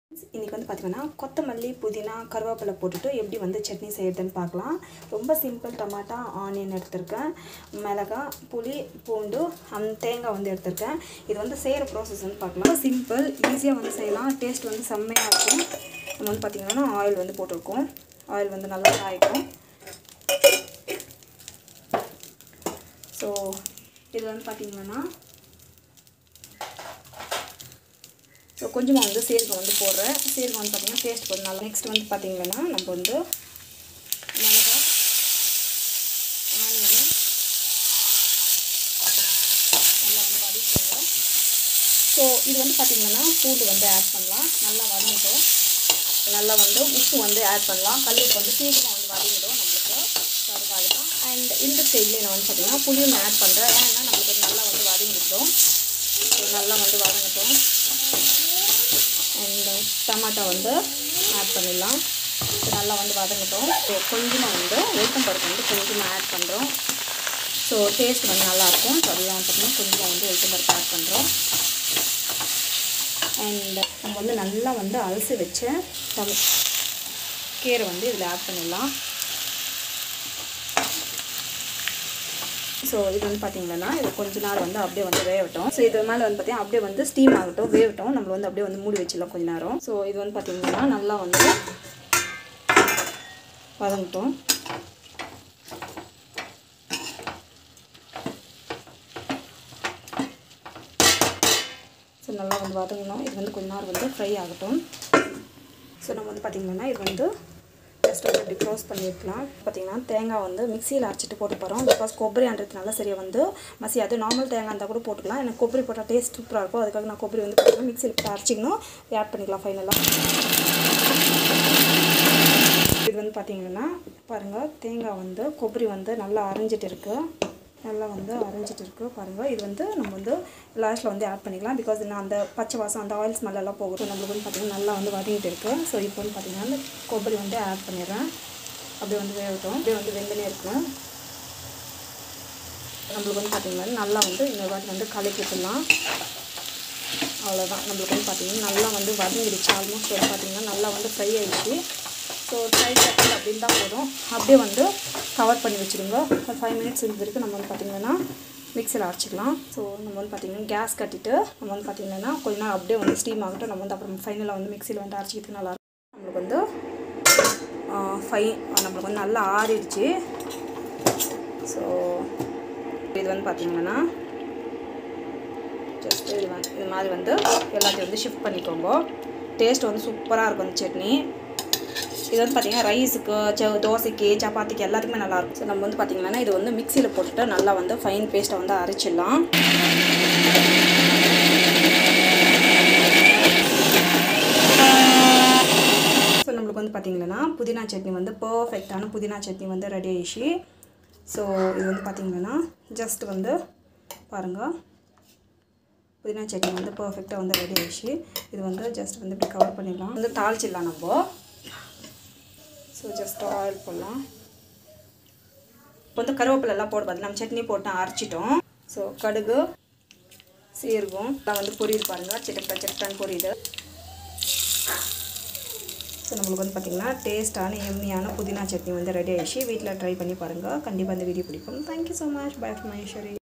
இன்றைக்கி வந்து பார்த்திங்கன்னா கொத்தமல்லி புதினா கருவேப்பிலை போட்டுட்டு எப்படி வந்து சட்னி செய்யறதுன்னு பார்க்கலாம் ரொம்ப சிம்பிள் டமாட்டா ஆனியன் எடுத்திருக்கேன் மிளகாய் புளி பூண்டு அந்த தேங்காய் வந்து எடுத்திருக்கேன் இது வந்து செய்கிற ப்ராசஸ் வந்து பார்க்கலாம் சிம்பிள் ஈஸியாக வந்து செய்யலாம் டேஸ்ட் வந்து செம்மையாக இருக்கும் நம்ம வந்து பார்த்திங்கன்னா ஆயில் வந்து போட்டிருக்கோம் ஆயில் வந்து நல்லா காய்க்கும் ஸோ இது வந்து பார்த்திங்கன்னா ஸோ கொஞ்சமாக வந்து சீரகம் வந்து போடுறேன் சீரகம் வந்து பார்த்திங்கன்னா டேஸ்ட் கொஞ்சம் நல்லா நெக்ஸ்ட் வந்து பார்த்திங்கன்னா நம்ம வந்து மிளகா ஆனியன் நல்லா வந்து வதக்கிக்கோங்க ஸோ இது வந்து பார்த்திங்கன்னா பூண்டு வந்து ஆட் பண்ணலாம் நல்லா வதங்கிட்டோம் நல்லா வந்து உப்பு வந்து ஆட் பண்ணலாம் கல்லுப்பு வந்து சீக்கிரம் வந்து வதங்கிடும் நம்மளுக்கு ஸோ அதுக்காக தான் அண்ட் இந்த ஸ்டேஜ்லேயே நான் வந்து பார்த்திங்கன்னா புளியும் ஆட் பண்ணுறேன் ஏன்னா நம்மளுக்கு வந்து நல்லா வந்து வதங்கிட்டோம் ஸோ நல்லா வந்து வதங்கட்டும் அண்ட் டமாட்டோ வந்து ஆட் பண்ணிடலாம் ஸோ நல்லா வந்து வதங்கட்டும் ஸோ கொஞ்சமாக வந்து வெல்கம் பருப்பு வந்து கொஞ்சமாக ஆட் பண்ணுறோம் ஸோ டேஸ்ட் வந்து நல்லாயிருக்கும் ஸோ அதுதான் பார்த்தீங்கன்னா கொஞ்சமாக வந்து வெல்கம் பருப்பு ஆட் பண்ணுறோம் அண்ட் நம்ம வந்து நல்லா வந்து அலசி வச்ச தம் கீரை வந்து இதில் ஆட் பண்ணிடலாம் ஸோ இது வந்து பார்த்தீங்கன்னா இது கொஞ்ச நாள் வந்து அப்படியே வந்து வேகட்டும் ஸோ இது மேலே வந்து பார்த்தீங்கன்னா அப்படியே வந்து ஸ்டீம் ஆகட்டும் வேகட்டும் நம்ம வந்து அப்படியே வந்து மூடி வச்சிடலாம் கொஞ்ச நேரம் ஸோ இது வந்து பார்த்தீங்கன்னா நல்லா வந்து வதங்கட்டும் ஸோ நல்லா வந்து வதங்கணும் இது வந்து கொஞ்ச நேரம் வந்து ஃப்ரை ஆகட்டும் ஸோ நம்ம வந்து பார்த்திங்கன்னா இது வந்து ஜஸ்ட் வந்து இப்படி க்ளோஸ் பண்ணி வைக்கலாம் பார்த்தீங்கன்னா தேங்காய் வந்து மிக்சியில் அரைச்சிட்டு போட்டு போகிறோம் பிகாஸ் கொಬ್ಬரின்றதுனால சரியாக வந்து மசி அது நார்மல் தேங்காய் இருந்தால் கூட போட்டுக்கலாம் எனக்கு கொಬ್ಬரி போட்டால் டேஸ்ட் சூப்பராக இருக்கும் அதுக்காக நான் கொಬ್ಬரி வந்து பார்த்தீங்கன்னா மிக்சியில் போட்டு அரைச்சிக்கணும் ஆட் பண்ணிக்கலாம் ஃபைனலாக இது வந்து பார்த்தீங்கன்னா பாருங்கள் தேங்காய் வந்து கொಬ್ಬரி வந்து நல்லா அரைஞ்சிட்டு இருக்குது நல்லா வந்து அரைஞ்சிட்டு இருக்கு பாருங்கள் இது வந்து நம்ம வந்து லாஸ்ட்டில் வந்து ஆட் பண்ணிக்கலாம் பிகாஸ் நான் அந்த பச்சை வாசம் அந்த ஆயில் ஸ்மெல்லாம் போகும் நம்மளுக்கு வந்து பார்த்திங்கன்னா நல்லா வந்து வதங்கிட்டு இருக்கு ஸோ இப்போ வந்து பார்த்திங்கன்னா அந்த கொಬ್ಬரி வந்து ஆட் பண்ணிடுறேன் அப்படியே வந்து வேகட்டும் அப்படியே வந்து வெந்தனே இருக்கணும் நம்மளுக்கு வந்து பார்த்திங்கன்னா நல்லா வந்து இன்னொரு வாட்டி வந்து கலக்கி விட்டுடலாம் அவ்வளோதான் நம்மளுக்கு வந்து பார்த்திங்கன்னா நல்லா வந்து வதங்கிடுச்சு ஆல்மோஸ்ட் வந்து பார்த்திங்கன்னா நல்லா வந்து ஃப்ரை ஆகிடுச்சு ஸோ ஃபைவ் செகண்ட் அப்படின்னு தான் போதும் அப்படியே வந்து கவர் பண்ணி வச்சுருங்க ஒரு ஃபைவ் மினிட்ஸ் வரைக்கும் நம்ம வந்து பார்த்திங்கன்னா மிக்சியில் அரைச்சிக்கலாம் ஸோ நம்ம வந்து பார்த்திங்கன்னா கேஸ் கட்டிட்டு நம்ம வந்து பார்த்திங்கன்னா கொஞ்ச நேரம் அப்படியே வந்து ஸ்டீம் ஆகட்டும் நம்ம வந்து அப்புறம் ஃபைனலாக வந்து மிக்சியில் வந்து அரைச்சிக்கிறதுக்கு நல்லாயிருக்கும் நம்மளுக்கு வந்து ஃபை நம்மளுக்கு வந்து நல்லா ஆறிடுச்சு ஸோ இது வந்து பார்த்திங்கன்னா ஜஸ்ட்டு இது வந்து இது மாதிரி வந்து எல்லாத்தையும் வந்து ஷிஃப்ட் பண்ணிக்கோங்க டேஸ்ட் வந்து சூப்பராக இருக்கும் அந்த சட்னி இது வந்து பார்த்திங்கன்னா ரைஸுக்கு ச தோசைக்கு சப்பாத்திக்கு எல்லாத்துக்குமே நல்லாயிருக்கும் ஸோ நம்ம வந்து பார்த்திங்கன்னா இது வந்து மிக்சியில் போட்டுட்டு நல்லா வந்து ஃபைன் பேஸ்ட்டை வந்து அரைச்சிடலாம் ஸோ நம்மளுக்கு வந்து பார்த்திங்கன்னா புதினா சட்னி வந்து பர்ஃபெக்டான புதினா சட்னி வந்து ரெடி ஆயிடுச்சு ஸோ இது வந்து பார்த்திங்கன்னா ஜஸ்ட் வந்து பாருங்கள் புதினா சட்னி வந்து பர்ஃபெக்டாக வந்து ரெடி ஆயிடுச்சு இது வந்து ஜஸ்ட் வந்து இப்படி கவர் பண்ணிடலாம் வந்து தாளிச்சிடலாம் நம்ம ஸோ ஜஸ்ட் ஆயில் போடலாம் இப்போ வந்து கருவேப்பிலெல்லாம் போடக்கூடாது நம்ம சட்னி போட்டு அரைச்சிட்டோம் ஸோ கடுகு சீரகம் எல்லாம் வந்து பொரியுது பாருங்கள் சிட்டப்பா சிட்டான்னு பொரியுது ஸோ நம்மளுக்கு வந்து பார்த்திங்கன்னா டேஸ்ட்டான எம்மியான புதினா சட்னி வந்து ரெடி ஆயிடுச்சு வீட்டில் ட்ரை பண்ணி பாருங்கள் கண்டிப்பாக இந்த வீடியோ பிடிக்கும் thank you so much bye Maheswari